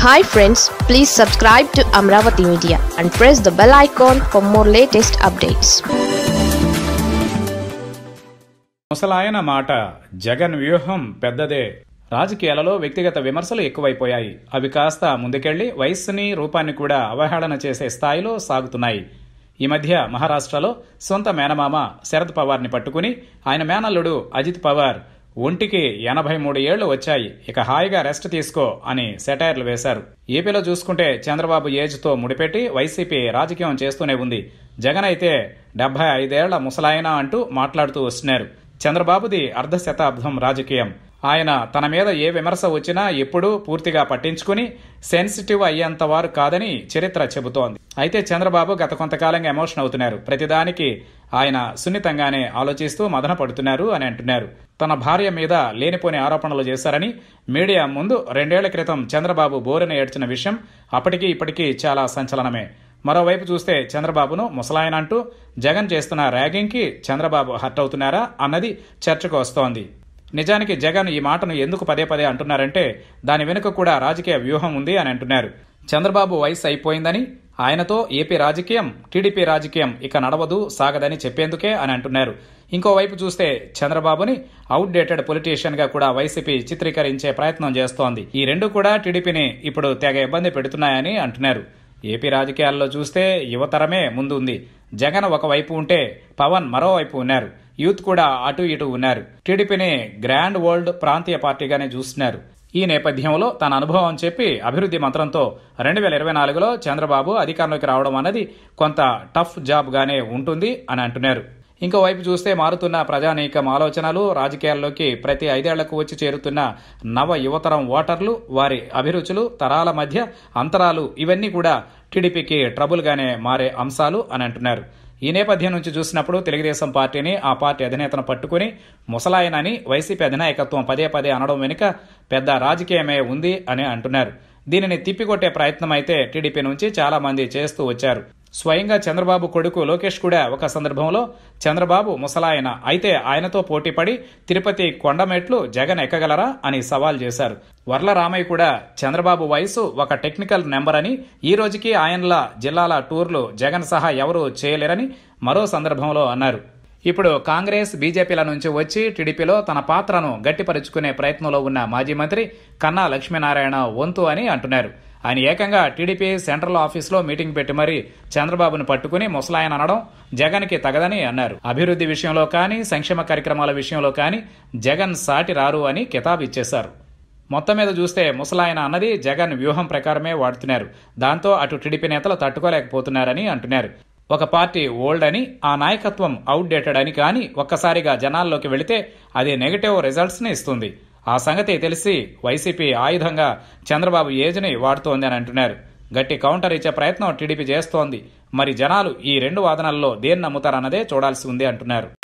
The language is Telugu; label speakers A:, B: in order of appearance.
A: hi friends please subscribe to Amaravati media and press the bell icon for more latest updates
B: ముసలాయన మాట జగన్ వ్యూహం పెద్దదే రాజకీయాలలో వ్యక్తిగత విమర్శలు ఎక్కువైపోయాయి అవి కాస్త ముందుకెళ్లి వయస్సుని రూపాన్ని కూడా అవహేళన చేసే స్థాయిలో సాగుతున్నాయి ఈ మధ్య మహారాష్ట్రలో సొంత మేనమామ శరద్ పవార్ని పట్టుకుని ఆయన మేనల్లుడు అజిత్ పవార్ ఒంటికి ఎనభై మూడు ఏళ్లు వచ్చాయి ఇక హాయిగా రెస్ట్ తీసుకో అని సెటైర్లు వేశారు ఏపీలో చూసుకుంటే చంద్రబాబు ఏజ్తో ముడిపెట్టి వైసీపీ రాజకీయం చేస్తూనే ఉంది జగన్ అయితే డెబ్బై ఐదేళ్ల ముసలాయన అంటూ మాట్లాడుతూ వస్తున్నారు చంద్రబాబుది అర్ధ శతాబ్దం రాజకీయం ఆయన తన మీద ఏ విమర్శ వచ్చినా ఎప్పుడూ పూర్తిగా పట్టించుకుని సెన్సిటివ్ అయ్యేంత వారు కాదని చరిత్ర చెబుతోంది అయితే చంద్రబాబు గత కొంతకాలంగా ఎమోషన్ అవుతున్నారు ప్రతిదానికి ఆయన సున్నితంగానే ఆలోచిస్తూ మదన పడుతున్నారు అని అంటున్నారు తన భార్య మీద లేనిపోని ఆరోపణలు చేశారని మీడియా ముందు రెండేళ్ల క్రితం చంద్రబాబు బోరున ఏడ్చిన విషయం అప్పటికీ ఇప్పటికీ చాలా సంచలనమే మరోవైపు చూస్తే చంద్రబాబును ముసలాయన అంటూ జగన్ చేస్తున్న ర్యాగింగ్కి చంద్రబాబు హర్ట్ అవుతున్నారా అన్నది చర్చకు వస్తోంది నిజానికి జగన్ ఈ మాటను ఎందుకు పదే పదే అంటున్నారంటే దాని వెనుక కూడా రాజకీయ వ్యూహం ఉంది అని అంటున్నారు చంద్రబాబు వయసు అయిపోయిందని ఆయనతో ఏపీ రాజకీయం టీడీపీ రాజకీయం ఇక నడవదు సాగదని చెప్పేందుకే అని అంటున్నారు ఇంకోవైపు చూస్తే చంద్రబాబుని అవుట్డేటెడ్ పొలిటీషియన్ గా కూడా వైసీపీ చిత్రీకరించే ప్రయత్నం చేస్తోంది ఈ రెండు కూడా టీడీపీని ఇప్పుడు తెగ ఇబ్బంది పెడుతున్నాయని అంటున్నారు ఏపీ రాజకీయాల్లో చూస్తే యువతరమే ముందు ఉంది జగన్ ఒకవైపు ఉంటే పవన్ మరోవైపు ఉన్నారు యూత్ కూడా అటు ఇటు ఉన్నారు టీడీపీని గ్రాండ్ వరల్డ్ ప్రాంతీయ పార్టీగానే చూస్తున్నారు ఈ నేపథ్యంలో తన అనుభవం చెప్పి అభివృద్ధి మంత్రంతో రెండు వేల ఇరవై నాలుగులో చంద్రబాబు అధికారంలోకి రావడం అన్నది కొంత టఫ్ జాబ్ గానే ఉంటుంది అని అంటున్నారు ఇంకోవైపు చూస్తే మారుతున్న ప్రజానీకం ఆలోచనలు రాజకీయాల్లోకి ప్రతి ఐదేళ్లకు వచ్చి చేరుతున్న నవ యువతరం ఓటర్లు వారి అభిరుచులు తరాల మధ్య అంతరాలు ఇవన్నీ కూడా టీడీపీకి ట్రబుల్గానే మారే అంశాలు అని అంటున్నారు ఈ నేపథ్యం నుంచి చూసినప్పుడు తెలుగుదేశం పార్టీని ఆ పార్టీ అధినేతను పట్టుకుని ముసలాయనని వైసీపీ అధినాయకత్వం పదే పదే అనడం వెనుక పెద్ద రాజకీయమే ఉంది అని అంటున్నారు దీనిని తిప్పికొట్టే ప్రయత్నం అయితే టీడీపీ నుంచి చాలా మంది చేస్తూ వచ్చారు స్వయంగా చంద్రబాబు కొడుకు లోకేష్ కూడా ఒక సందర్భంలో చంద్రబాబు ముసలాయన అయితే ఆయనతో పోటీపడి తిరుపతి కొండమెట్లు జగన్ ఎక్కగలరా అని సవాల్ చేశారు వర్ల రామయ్య కూడా చంద్రబాబు వయసు ఒక టెక్నికల్ నెంబర్ అని ఈ రోజుకి ఆయనలా జిల్లాల టూర్లు జగన్ సహా ఎవరూ చేయలేరని మరో సందర్భంలో అన్నారు ఇప్పుడు కాంగ్రెస్ బీజేపీల నుంచి వచ్చి టీడీపీలో తన పాత్రను గట్టిపరుచుకునే ప్రయత్నంలో ఉన్న మాజీ మంత్రి కన్నా లక్ష్మీనారాయణ వంతు అని అంటున్నారు ఆయన ఏకంగా టీడీపీ సెంట్రల్ ఆఫీస్లో మీటింగ్ పెట్టి మరీ చంద్రబాబును పట్టుకుని ముసలాయన అనడం జగన్కి తగదని అన్నారు అభివృద్ధి విషయంలో కానీ సంక్షేమ కార్యక్రమాల విషయంలో కానీ జగన్ సాటి రారు అని కితాబ్ ఇచ్చేశారు మొత్తం మీద చూస్తే ముసలాయన అన్నది జగన్ వ్యూహం ప్రకారమే వాడుతున్నారు దాంతో అటు టీడీపీ నేతలు తట్టుకోలేకపోతున్నారని అంటున్నారు ఒక పార్టీ ఓల్డ్ అని ఆ నాయకత్వం అవుట్డేటెడ్ అని కానీ ఒక్కసారిగా జనాల్లోకి వెళితే అది నెగటివ్ రిజల్ట్స్ ని ఇస్తుంది ఆ సంగతి తెలిసి వైసీపీ ఆయుధంగా చంద్రబాబు ఏజ్ని వాడుతోంది అని అంటున్నారు గట్టి కౌంటర్ ఇచ్చే ప్రయత్నం టీడీపీ చేస్తోంది మరి జనాలు ఈ రెండు వాదనల్లో దేన్ని నమ్ముతారన్నదే చూడాల్సి ఉంది అంటున్నారు